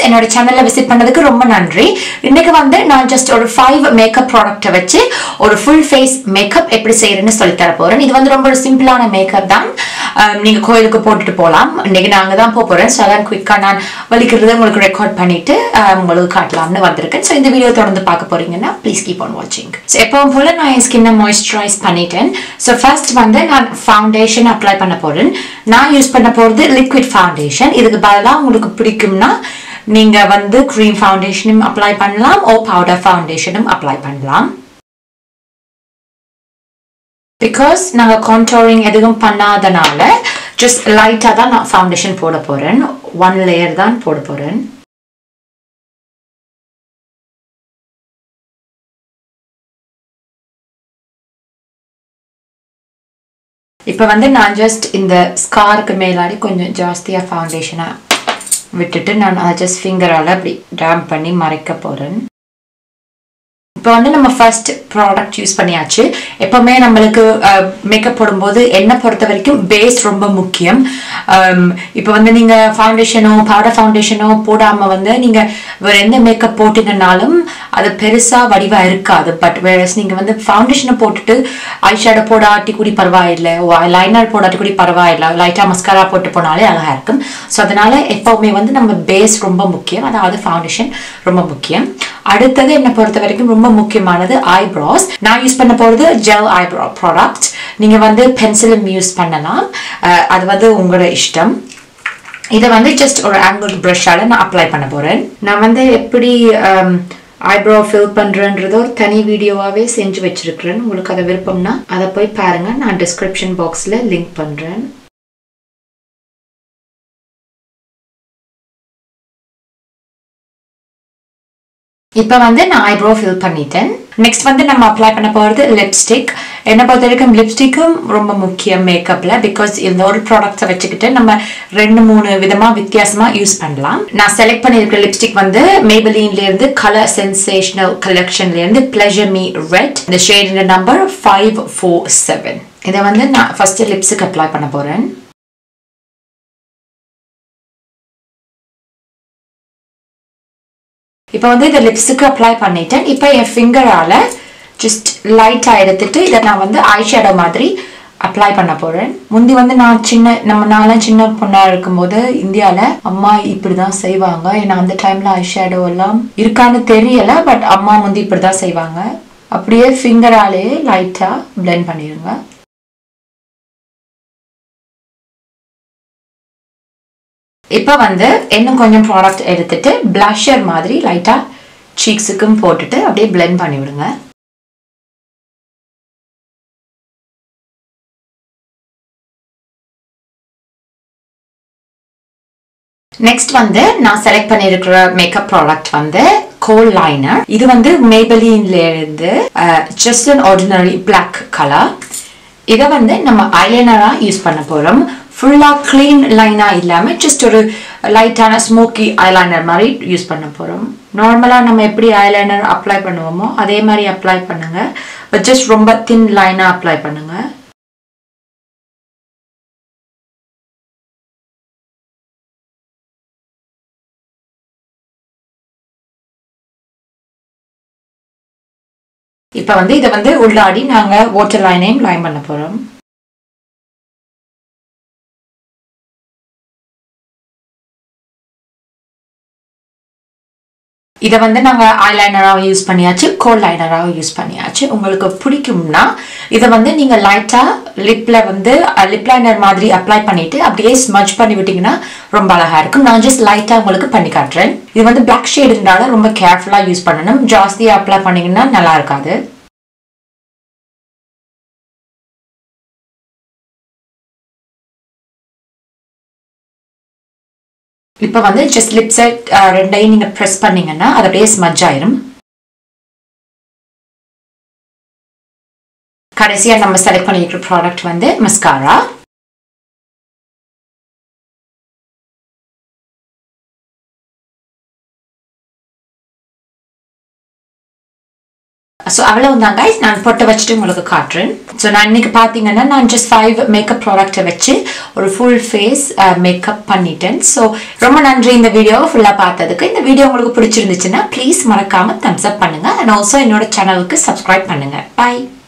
என்னோட சேனல்ல விசிட் பண்ணதுக்கு ரொம்ப நன்றி இன்னைக்கு வந்து நான் ஜஸ்ட் ஒரு ஃபைவ் மேக்கப் ப்ராடக்ட்டை வச்சு ஒரு ஃபுல் ஃபேஸ் மேக்கப் எப்படி செய்யறேன்னு சொல்லி தர போறேன் இது வந்து ரொம்ப ஒரு சிம்பிளான மேக்கப் தான் ஆம், நீங்க கோயிலுக்கு போட்டுட்டு போகலாம் இன்னைக்கு நாங்க தான் போக போறேன் ஸோ அதான் குயிக்கா நான் வலிக்கிறது உங்களுக்கு ரெக்கார்ட் பண்ணிட்டு ஆஹ், உங்களுக்கு காட்டலாம்னு வந்திருக்கேன் ஸோ இந்த வீடியோ தொடர்ந்து பார்க்க போறீங்கன்னா ப்ளீஸ் கீப் ஆன் வாட்சிங் ஸோ எப்பவும் போல நான் என் ஸ்கின்னை மாய்ஸ்சரைஸ் பண்ணிட்டேன் ஸோ ஃபர்ஸ்ட் வந்து நான் ஃபவுண்டேஷன் அப்ளை பண்ண போறேன் நான் யூஸ் பண்ண போறது லிக்விட் ஃபவுண்டேஷன் இதுக்கு பதிலாக உங்களுக்கு பிடிக்கும்னா நீங்க வந்து க்ரீம் ஃபவுண்டேஷனும் அப்ளை பண்ணலாம் ஓ பவுடர் ஃபவுண்டேஷனும் அப்ளை பண்ணலாம் பிகாஸ் நாங்கள் கான்டோரிங் எதுவும் பண்ணாதனால ஜஸ்ட் லைட்டாக தான் நான் ஃபவுண்டேஷன் போட போகிறேன் ஒன் லேயர் தான் போட போகிறேன் இப்போ வந்து நான் ஜஸ்ட் இந்த ஸ்காருக்கு மேலாடி கொஞ்சம் ஜாஸ்தியாக ஃபவுண்டேஷனாக விட்டுட்டு நான் அதை ஜஸ்ட் ஃபிங்கரால் அப்படி டேம் பண்ணி மறைக்க போகிறேன் இப்போ வந்து நம்ம ஃபர்ஸ்ட் ப்ராடக்ட் யூஸ் பண்ணியாச்சு எப்பவுமே நம்மளுக்கு மேக்கப் போடும்போது என்னை பொறுத்த வரைக்கும் பேஸ் ரொம்ப முக்கியம் அம், இப்போ வந்து நீங்க ஃபவுண்டேஷனோ பவுடர் ஃபவுண்டேஷனோ போடாம வந்து நீங்க வேற எந்த மேக்கப் போட்டீங்கன்னாலும் அது பெருசா வடிவா இருக்காது பட் வேற நீங்க வந்து ஃபவுண்டேஷனை போட்டுட்டு ஐ ஷேடோ போடாட்டி கூடி பரவாயில்லை லைனர் போடாட்டி கூடி பரவாயில்லை லைட்டா மஸ்காரா போட்டு போனாலே அழகா இருக்கும் ஸோ அதனால எப்பவுமே வந்து நம்ம பேஸ் ரொம்ப முக்கியம் அதாவது ஃபவுண்டேஷன் ரொம்ப முக்கியம் அடுத்தது என்னை பொறுத்த வரைக்கும் ரொம்ப முக்கியமானது ஐப்ராஸ் நான் யூஸ் பண்ண போகிறது ஜெல் ஐப்ரோ ப்ராடக்ட் நீங்கள் வந்து பென்சிலும் யூஸ் பண்ணலாம் அஹ் அது வந்து உங்களோட இஷ்டம் இதை வந்து ஜஸ்ட் ஒரு ஆங்கிள் ப்ரஷ்ஷால் நான் அப்ளை பண்ண போகிறேன் நான் வந்து எப்படி ஐப்ரோ ஃபில் பண்ணுறேன்றது ஒரு தனி வீடியோவாகவே செஞ்சு வச்சிருக்கிறேன் உங்களுக்கு அதை விருப்பம்னா அதை போய் பாருங்கள் நான் டிஸ்கிரிப்ஷன் பாக்ஸில் லிங்க் பண்ணுறேன் இப்போ வந்து நான் ஐப்ரோ ஃபில் பண்ணிட்டேன் நெக்ஸ்ட் வந்து நம்ம அப்ளை பண்ண போகிறது லிப்ஸ்டிக் என்னை பொறுத்த வரைக்கும் லிப்ஸ்டிக்கும் ரொம்ப முக்கியம் மேக்கப்பில் பிகாஸ் இந்த ஒரு ப்ராடக்ட்ஸை வச்சுக்கிட்டு நம்ம ரெண்டு மூணு விதமாக வித்தியாசமாக யூஸ் பண்ணலாம் நான் செலக்ட் பண்ணியிருக்கிற லிப்ஸ்டிக் வந்து மேபலீன்லேருந்து கலர் சென்சேஷனல் கலெக்ஷன்லேருந்து பிளஷர் மீ ரெட் இந்த shade number five four seven இதை வந்து நான் ஃபஸ்ட்டு லிப்ஸுக்கு அப்ளை பண்ண போகிறேன் இப்போ வந்து இதை லிப்ஸுக்கு அப்ளை பண்ணிட்டேன் இப்போ என் ஃபிங்கரால் ஜஸ்ட் லைட்டாக எடுத்துட்டு இதை நான் வந்து ஐ ஷேடோ மாதிரி அப்ளை பண்ண போகிறேன் முந்தி வந்து நான் சின்ன நம்ம நான்லாம் சின்ன பொண்ணாக இருக்கும்போது இந்தியாவில் அம்மா இப்படி தான் செய்வாங்க ஏன்னா அந்த டைமில் ஐ ஷேடோ எல்லாம் இருக்கான்னு தெரியல பட் அம்மா முந்தி இப்படி தான் செய்வாங்க அப்படியே ஃபிங்கராலே லைட்டாக blend பண்ணிடுங்க இப்போ வந்து இன்னும் கொஞ்சம் ப்ராடக்ட் எடுத்துட்டு பிளஷர் மாதிரி லைட்டாக சீக்ஸுக்கும் போட்டுட்டு அப்படியே blend பண்ணி விடுங்க நெக்ஸ்ட் வந்து நான் செலக்ட் பண்ணியிருக்கிற மேக்கப் ப்ராடக்ட் வந்து கோல் லைனர் இது வந்து மேபலின்ல இருந்து just an ordinary black colour இதை வந்து நம்ம ஐலைனராக யூஸ் பண்ண போகிறோம் ஃபுல்லாக க்ளீன் லைனாக இல்லாமல் ஜஸ்ட் ஒரு லைட்டான ஸ்மோக்கி ஐலைனர் மாதிரி யூஸ் பண்ண போகிறோம் நார்மலாக நம்ம எப்படி ஐலைனர் அப்ளை பண்ணுவோமோ அதே மாதிரி அப்ளை பண்ணுங்க பட் ஜஸ்ட் ரொம்ப தின் லைனாக அப்ளை பண்ணுங்க இப்போ வந்து இதை வந்து உள்ளாடி நாங்கள் வாட்டர் லைனையும் லைன் பண்ண போகிறோம் இதை வந்து நாங்கள் ஐலைனராக யூஸ் பண்ணியாச்சு கோல் லைனராக யூஸ் பண்ணியாச்சு உங்களுக்கு பிடிக்கும்னா இதை வந்து நீங்கள் லைட்டாக லிப்பில் வந்து லிப் லைனர் மாதிரி அப்ளை பண்ணிவிட்டு அப்படியே ஸ்மஜ் பண்ணி விட்டிங்கன்னா ரொம்ப அழகாக இருக்கும் நான் ஜஸ்ட் லைட்டாக உங்களுக்கு பண்ணி காட்டுறேன் இது வந்து பிளாக் ஷேடுனால ரொம்ப கேர்ஃபுல்லாக யூஸ் பண்ணணும் ஜாஸ்தியாக அப்ளை பண்ணிங்கன்னா நல்லா இருக்காது இப்போ வந்து ஜஸ்ட் லிப்ஸை ரெண்டையும் நீங்கள் ப்ரெஸ் பண்ணீங்கன்னா அது அப்படியே ஸ்மஜ் ஆயிரும் கடைசியாக நம்ம செலக்ட் பண்ணியிருக்கிற ப்ராடக்ட் வந்து மஸ்காரா ஸோ அவ்வளவுதான் guys நான் பொட்டை வச்சுட்டு உங்களுக்கு காட்டுறேன் ஸோ நான் இன்னைக்கு பார்த்தீங்கன்னா நான் ஜஸ்ட் ஃபைவ் மேக்கப் ப்ராடக்ட்டை வச்சு ஒரு ஃபுல் ஃபேஸ் மேக்கப் பண்ணிட்டேன் ஸோ ரொம்ப நன்றி இந்த வீடியோவை ஃபுல்லாக பார்த்ததுக்கு இந்த வீடியோ உங்களுக்கு பிடிச்சிருந்துச்சுன்னா ப்ளீஸ் மறக்காம தம்ஸ் அப் பண்ணுங்க அண்ட் ஆல்சோ என்னோட சேனலுக்கு சப்ஸ்கிரைப் பண்ணுங்க பை